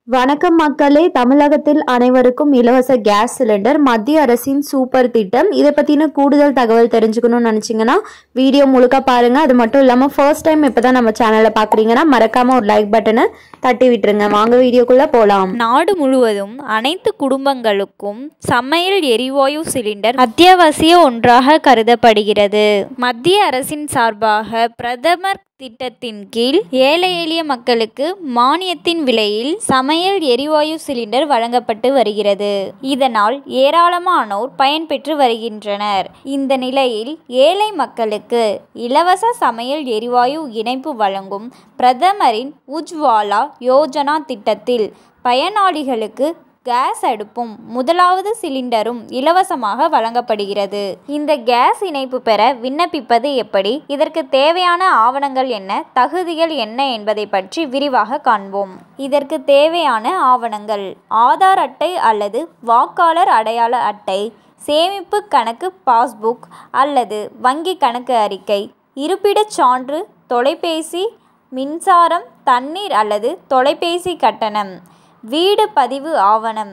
வணக்கம் மக்களே தமிழகத்தில் அனைவருக்கும் இலவச கேஸ் சிலிண்டர் மத்திய அரசின் சூப்பர் திட்டம் இதை பற்றின கூடுதல் தகவல் தெரிஞ்சுக்கணும்னு நினச்சிங்கன்னா வீடியோ முழுக்க பாருங்க அது மட்டும் இல்லாமல் ஃபர்ஸ்ட் டைம் இப்போ தான் நம்ம சேனலை பார்க்குறீங்கன்னா மறக்காம ஒரு லைக் பட்டனை தட்டி விட்டுருங்க வாங்க வீடியோக்குள்ளே போகலாம் நாடு முழுவதும் அனைத்து குடும்பங்களுக்கும் சமையல் எரிவாயு சிலிண்டர் அத்தியாவசிய ஒன்றாக கருதப்படுகிறது மத்திய அரசின் சார்பாக பிரதமர் திட்டத்தின் கீழ் ஏழை எளிய மக்களுக்கு மானியத்தின் விலையில் சமையல் எரிவாயு சிலிண்டர் வழங்கப்பட்டு வருகிறது இதனால் ஏராளமானோர் பயன்பெற்று வருகின்றனர் இந்த நிலையில் ஏழை மக்களுக்கு இலவச சமையல் எரிவாயு இணைப்பு வழங்கும் பிரதமரின் உஜ்வாலா யோஜனா திட்டத்தில் பயனாளிகளுக்கு கேஸ் அடுப்பும் முதலாவது சிலிண்டரும் இலவசமாக வழங்கப்படுகிறது இந்த கேஸ் இணைப்பு பெற விண்ணப்பிப்பது எப்படி இதற்கு தேவையான ஆவணங்கள் என்ன தகுதிகள் என்ன என்பதை பற்றி விரிவாக காண்போம் இதற்கு தேவையான ஆவணங்கள் ஆதார் அட்டை அல்லது வாக்காளர் அடையாள அட்டை சேமிப்பு கணக்கு பாஸ்புக் அல்லது வங்கி கணக்கு அறிக்கை இருப்பிடச் சான்று தொலைபேசி மின்சாரம் தண்ணீர் அல்லது தொலைபேசி கட்டணம் வீடு பதிவு ஆவணம்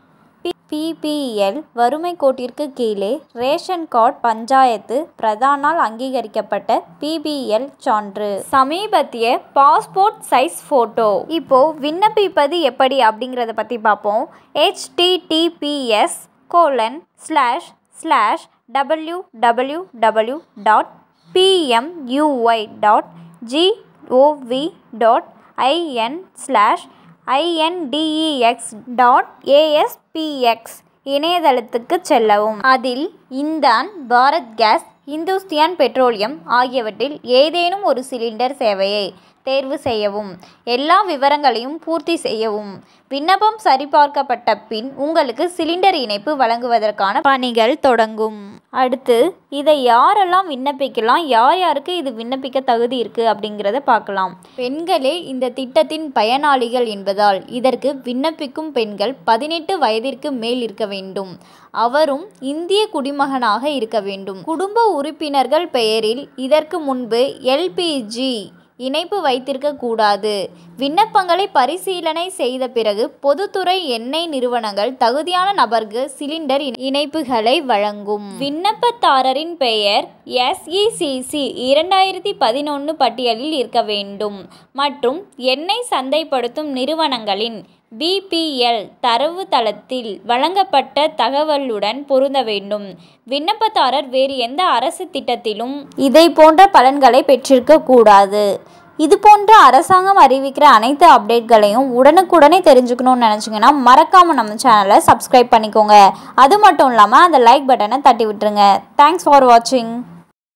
பிபிஎல் வறுமை கோட்டிற்கு கீழே ரேஷன் கார்டு பஞ்சாயத்து பிரதானால் அங்கீகரிக்கப்பட்ட பிபிஎல் சான்று சமீபத்திய பாஸ்போர்ட் சைஸ் ஃபோட்டோ இப்போ விண்ணப்பிப்பது எப்படி அப்படிங்கிறத பற்றி பார்ப்போம் HTTPS colon slash slash W W W dot PMUY dot GOV dot IN slash INDEX dot ASPX இணையதளத்துக்கு செல்லவும் அதில் இந்தான் பாரத் கேஸ் இந்துஸ்தியான் பெட்ரோலியம் ஆகியவற்றில் ஏதேனும் ஒரு சிலிண்டர் சேவையை தேர்வு செய்யவும் எல்லா விவரங்களையும் பூர்த்தி செய்யவும் விண்ணப்பம் சரிபார்க்கப்பட்ட பின் உங்களுக்கு சிலிண்டர் இணைப்பு வழங்குவதற்கான பணிகள் தொடங்கும் அடுத்து இதை யாரெல்லாம் விண்ணப்பிக்கலாம் யார் யாருக்கு இது விண்ணப்பிக்க தகுதி இருக்குது அப்படிங்கிறத பார்க்கலாம் பெண்களே இந்த திட்டத்தின் பயனாளிகள் என்பதால் இதற்கு விண்ணப்பிக்கும் பெண்கள் பதினெட்டு வயதிற்கு மேல் இருக்க வேண்டும் அவரும் இந்திய குடிமகனாக இருக்க வேண்டும் குடும்ப உறுப்பினர்கள் பெயரில் இதற்கு முன்பு எல்பிஜி இணைப்பு வைத்திருக்க கூடாது விண்ணப்பங்களை பரிசீலனை செய்த பிறகு பொதுத்துறை எண்ணெய் நிறுவனங்கள் தகுதியான நபருக்கு சிலிண்டர் இணைப்புகளை வழங்கும் விண்ணப்பதாரரின் பெயர் எஸ்இசிசி இரண்டாயிரத்தி பதினொன்று பட்டியலில் இருக்க வேண்டும் மற்றும் எண்ணெய் சந்தைப்படுத்தும் நிறுவனங்களின் பிபிஎல் தரவு தளத்தில் வழங்கப்பட்ட தகவலுடன் பொருந்த வேண்டும் விண்ணப்பதாரர் வேறு எந்த அரசு திட்டத்திலும் இதை போன்ற பலன்களை பெற்றிருக்க கூடாது இது போன்ற அரசாங்கம் அறிவிக்கிற அனைத்து அப்டேட்களையும் உடனுக்குடனே தெரிஞ்சுக்கணும்னு நினச்சிங்கன்னா மறக்காமல் நம்ம சேனலை சப்ஸ்கிரைப் பண்ணிக்கோங்க அது மட்டும் இல்லாமல் அந்த லைக் பட்டனை தட்டி விட்டுருங்க தேங்க்ஸ் ஃபார் வாட்சிங்